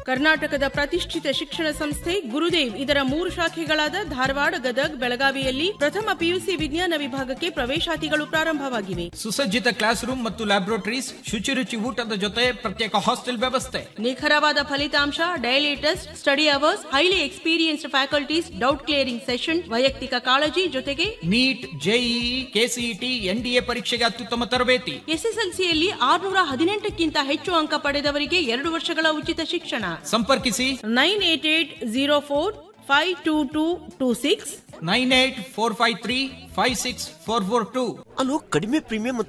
ಕರ್ನಾಟಕದ ಪ್ರತಿಷ್ಠಿತ ಶಿಕ್ಷಣ ಸಂಸ್ಥೆ ಗುರುದೇವ್ ಇದರ ಮೂರು ಶಾಖೆಗಳಾದ ಧಾರವಾಡ ಗದಗ್ ಬೆಳಗಾವಿಯಲ್ಲಿ ಪ್ರಥಮ ಪಿಯುಸಿ ವಿಜ್ಞಾನ ವಿಭಾಗಕ್ಕೆ ಪ್ರವೇಶಾತಿಗಳು ಪ್ರಾರಂಭವಾಗಿವೆ ಸುಸಜ್ಜಿತ ಕ್ಲಾಸ್ ರೂಮ್ ಮತ್ತು ಲ್ಯಾಬ್ರೋಟರೀಸ್ ಶುಚಿರುಚಿ ಊಟದ ಜೊತೆ ಪ್ರತ್ಯೇಕ ಹಾಸ್ಟೆಲ್ ವ್ಯವಸ್ಥೆ ನಿಖರವಾದ ಫಲಿತಾಂಶ daily test study hours highly experienced faculties doubt clearing session ವೈಯಕ್ತಿಕ ಕಾಳಜಿ ಜೊತೆಗೆ ನೀಟ್ ಜೆಇಇ ಕೆಸಿಇಟಿ ಎನ್ಡಿಎ ಪರೀಕ್ಷೆಗೆ ಅತ್ಯುತ್ತಮ ತರಬೇತಿ ಎಸ್ಎಸ್ಎಲ್ಸಿಯಲ್ಲಿ ಆರ್ನೂರ ಹದಿನೆಂಟಕ್ಕಿಂತ ಹೆಚ್ಚು ಅಂಕ ಪಡೆದವರಿಗೆ ಎರಡು ವರ್ಷಗಳ ಉಚಿತ ಶಿಕ್ಷಣ ಸಂಪರ್ಕಿಸಿ nine eight eight zero four five two two two six nine eight four five three five six four four two ಅಲ್ಲೋ ಕಡಿಮೆ ಪ್ರೀಮಿಯಂ